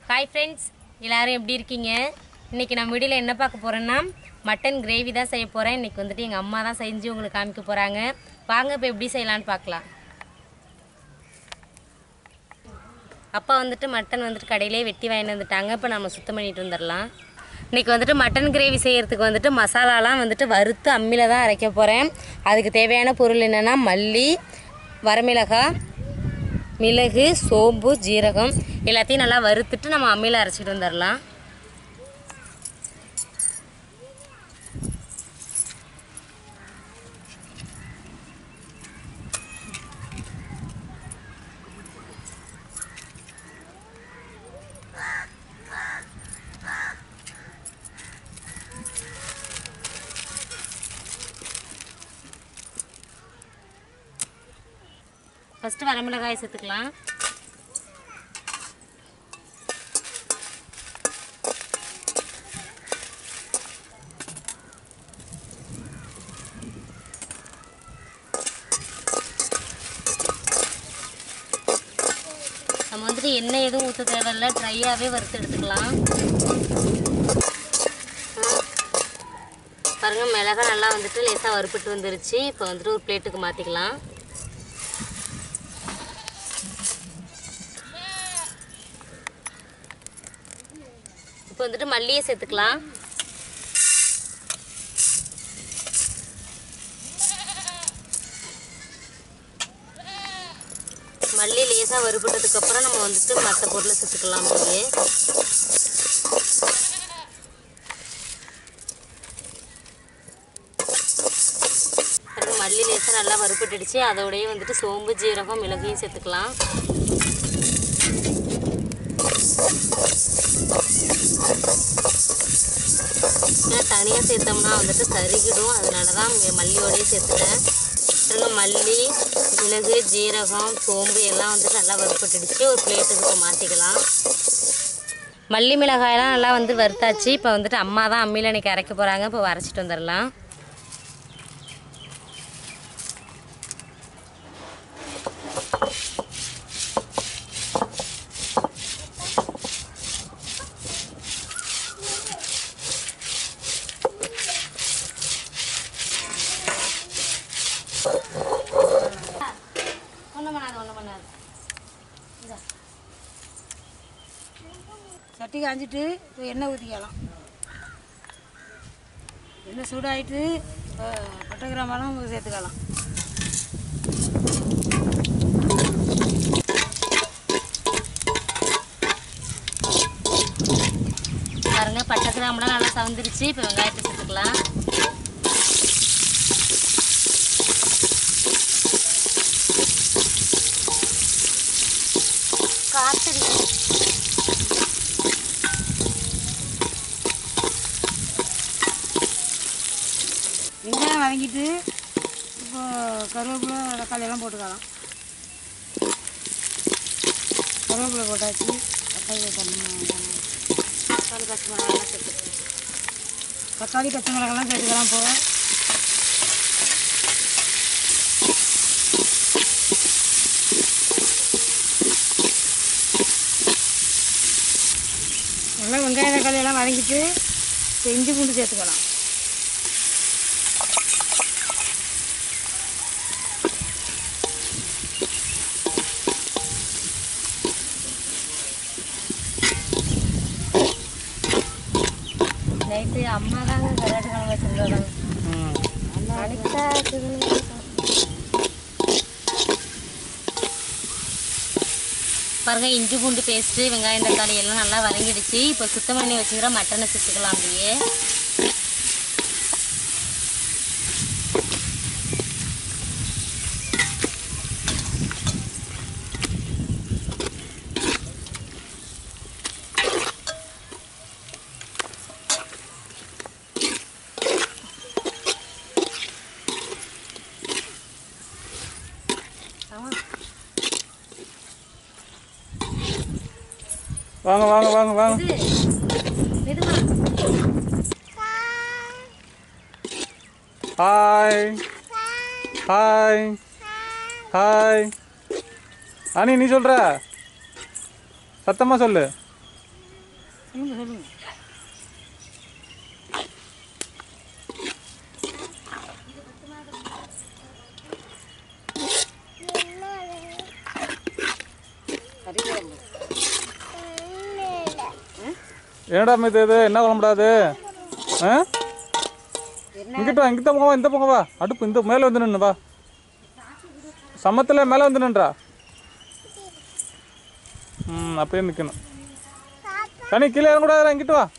hi friends எல்லாரும் எப்படி இருக்கீங்க இன்றைக்கி நம்ம வீடியோவில் என்ன பார்க்க போகிறோன்னா மட்டன் கிரேவி தான் செய்ய போகிறேன் இன்றைக்கி வந்துட்டு எங்கள் அம்மா தான் செஞ்சு உங்களுக்கு காமிக்க போகிறாங்க வாங்க இப்போ எப்படி செய்யலான்னு பார்க்கலாம் அப்பா வந்துட்டு மட்டன் வந்துட்டு கடையிலே வெட்டி வாங்கிட்டு வந்துட்டாங்க இப்போ நம்ம சுத்தம் பண்ணிட்டு வந்துடலாம் இன்றைக்கி வந்துட்டு மட்டன் கிரேவி செய்கிறதுக்கு வந்துட்டு மசாலாலாம் வந்துட்டு வறுத்து அம்மியில் தான் அரைக்க போகிறேன் அதுக்கு தேவையான பொருள் என்னென்னா மல்லி வரமிளகாய் மிளகு சோம்பு ஜீரகம் எல்லாத்தையும் நல்லா வறுத்துட்டு நம்ம அம்மியில் அரைச்சிட்டு வந்துடலாம் ஃபஸ்ட்டு வரமிளகாயை சேர்த்துக்கலாம் நம்ம வந்துட்டு எண்ணெய் எதுவும் ஊற்ற தேவையில்ல ட்ரையாகவே வறுத்து எடுத்துக்கலாம் பாருங்க மிளகா நல்லா வந்துட்டு லேசாக வறுப்பட்டு வந்துருச்சு இப்போ வந்துட்டு ஒரு பிளேட்டுக்கு மாற்றிக்கலாம் இப்போ வந்துட்டு மல்லியை சேர்த்துக்கலாம் மல்லி லேசாக வறுபட்டதுக்கப்புறம் நம்ம வந்துட்டு மற்ற பொருளை சேர்த்துக்கலாம் அப்படியே பாருங்க, மல்லி லேசாக நல்லா வறுபட்டுடுச்சு அதோடயே வந்துட்டு சோம்பு ஜீரகம் மிளகையும் சேர்த்துக்கலாம் ஏன்னா தனியாக சேர்த்தோம்னா வந்துட்டு கருகிடும் அதனால தான் மல்லியோடயே சேர்த்துட்டேன் பாருங்க மல்லி மிளகு ஜீரகம் சோம்பு எல்லாம் வந்துட்டு நல்லா வறுப்பட்டுடுச்சு ஒரு பிளேட்டுக்கு இப்போ மாற்றிக்கலாம் மல்லி மிளகாயெல்லாம் நல்லா வந்து வறுத்தாச்சு இப்போ வந்துட்டு அம்மா தான் அம்மியில் இன்னைக்கு அரைக்க போகிறாங்க இப்போ அரைச்சிட்டு வந்துடலாம் ஒன்றும் பண்ணாது ஒன்றும் பண்ணாது சட்டி காஞ்சிட்டு இப்போ எண்ணெய் ஊற்றிக்கலாம் எண்ணெய் சூடாயிட்டு இப்போ பட்டை கிராமெல்லாம் சேர்த்துக்கலாம் பாருங்க பட்டை கிராம்பெலாம் நல்லா சவந்துருச்சு இப்போ வெங்காயத்தை சேர்த்துக்கலாம் காத்தடிக்கும் வெங்காயம் வதங்கிட்டு இப்போ கருவேப்பிலை தக்காளி எல்லாம் போட்டுக்கலாம் கருவேப்பிலை போட்டாச்சு தக்காளி தண்ணி தக்காளி பச்சை மிளகாலாம் சேர்த்துக்கலாம் தக்காளி பச்சை மிளகாலாம் சேர்த்துக்கலாம் இப்போ நல்லா வெங்காயம் தக்காளி எல்லாம் வதங்கிட்டு இப்போ இஞ்சி பூண்டு சேர்த்துக்கலாம் நைட்டு அம்மா தாங்க கராட்டு கிழமை வச்சுருந்தாங்க அனிதா பாருங்க இஞ்சி பூண்டு பேஸ்ட்டு வெங்காயம் தக்காளி எல்லாம் நல்லா வதங்கிடுச்சு இப்போ சுத்தம் பண்ணி வச்சுக்கிற மட்டனை சேர்த்துக்கலாம் அப்படியே வாங்க வாங்க வாங்க வாங்க இது மெதுவா ஹாய் ஹாய் ஹாய் அனி நீ சொல்ற சத்தமாக சொல்லு சொல்லுங்க சொல்லுங்க கறி குழம்பு என்னடா மீது இது என்ன குழம்புடா அது ஆ இங்கிட்ட வா இங்கிட்ட போங்க வா இந்த பக்கம் வா அடுப்பு இந்த மேலே வந்து நின்று வா சமத்தில் மேலே வந்து நின்றா ம் அப்படியே நிற்கணும் கனி கீழே இறங்கக்கூடாது இங்கிட்டு வா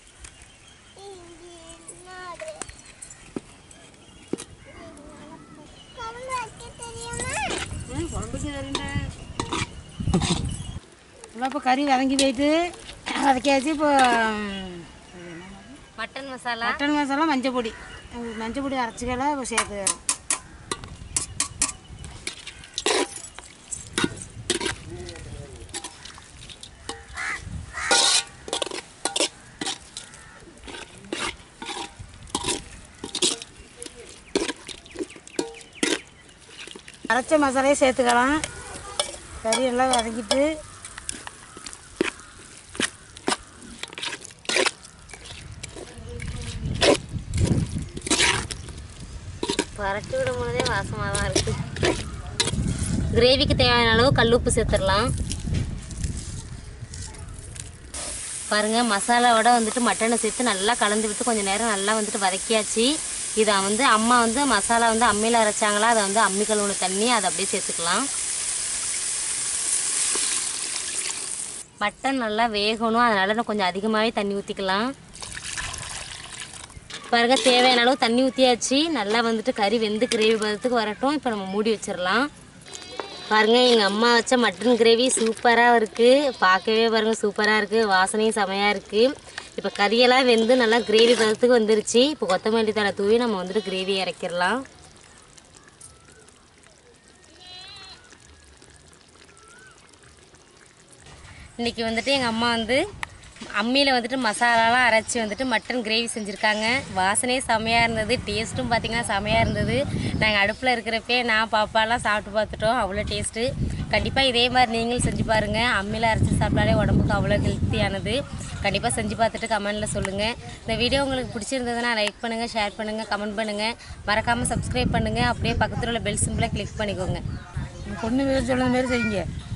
ம், குழம்புக்கு தெரியுங்க எல்லாம் இப்போ கறி வதங்கி போயிட்டு வதக்கியாச்சு இப்போ ம், மட்டன் மசாலா மட்டன் மசாலா மஞ்சள் பொடி மஞ்சள் பொடி அரைச்சிக்கலாம் இப்போ சேர்த்து அரைச்ச மசாலையை சேர்த்துக்கலாம் கறி எல்லாம் வதக்கிட்டு பரட்டி விடும் பொழுதே வாசமாக தான் இருக்கு கிரேவிக்கு தேவையான அளவு கல்லுப்பு சேர்த்துடலாம் பாருங்க மசாலாவோட வந்துட்டு மட்டனை சேர்த்து நல்லா கலந்து விட்டு கொஞ்சம் நேரம் நல்லா வந்துட்டு வதக்கியாச்சு இதை வந்து அம்மா வந்து மசாலா வந்து அம்மியில் அரைச்சாங்களா அதை வந்து அம்மி கழுவுன தண்ணி அதை அப்படியே சேர்த்துக்கலாம் மட்டன் நல்லா வேகணும் அதனால நான் கொஞ்சம் அதிகமாகவே தண்ணி ஊற்றிக்கலாம் பாருங்க தேவையான அளவு தண்ணி ஊற்றியாச்சு நல்லா வந்துட்டு கறி வெந்து கிரேவி பதத்துக்கு வரட்டும் இப்போ நம்ம மூடி வச்சிடலாம் பாருங்க எங்கள் அம்மா வச்ச மட்டன் கிரேவி சூப்பராக இருக்குது பார்க்கவே பாருங்க சூப்பராக இருக்குது வாசனையும் செமையாக இருக்குது இப்போ கறியெல்லாம் வெந்து நல்லா கிரேவி பதத்துக்கு வந்துருச்சு இப்போ கொத்தமல்லி தழை தூவி நம்ம வந்துட்டு கிரேவி இறக்கிடலாம் இன்றைக்கி வந்துட்டு எங்கள் அம்மா வந்து அம்மியில் வந்துட்டு மசாலாலாம் அரைச்சி வந்துட்டு மட்டன் கிரேவி செஞ்சுருக்காங்க வாசனையே செமையாக இருந்தது டேஸ்ட்டும் பார்த்திங்கன்னா செமையாக இருந்தது நாங்கள் அடுப்பில் இருக்கிறப்பே நான் பாப்பாலாம் சாப்பிட்டு பார்த்துட்டோம் அவ்வளோ டேஸ்ட்டு கண்டிப்பாக இதே மாதிரி நீங்களும் செஞ்சு பாருங்கள் அம்மியில் அரைச்சி சாப்பிட்டாலே உடம்புக்கு அவ்வளோ ஹெல்த்தியானது கண்டிப்பாக செஞ்சு பார்த்துட்டு கமெண்டில் சொல்லுங்கள் இந்த வீடியோ உங்களுக்கு பிடிச்சிருந்ததுன்னா லைக் பண்ணுங்கள் ஷேர் பண்ணுங்கள் கமெண்ட் பண்ணுங்கள் மறக்காமல் சப்ஸ்கிரைப் பண்ணுங்கள் அப்படியே பக்கத்தில் உள்ள பெல் சிம்பிளை கிளிக் பண்ணிக்கோங்க பொண்ணு வீடு சொல்லுற மாதிரி செய்யுங்க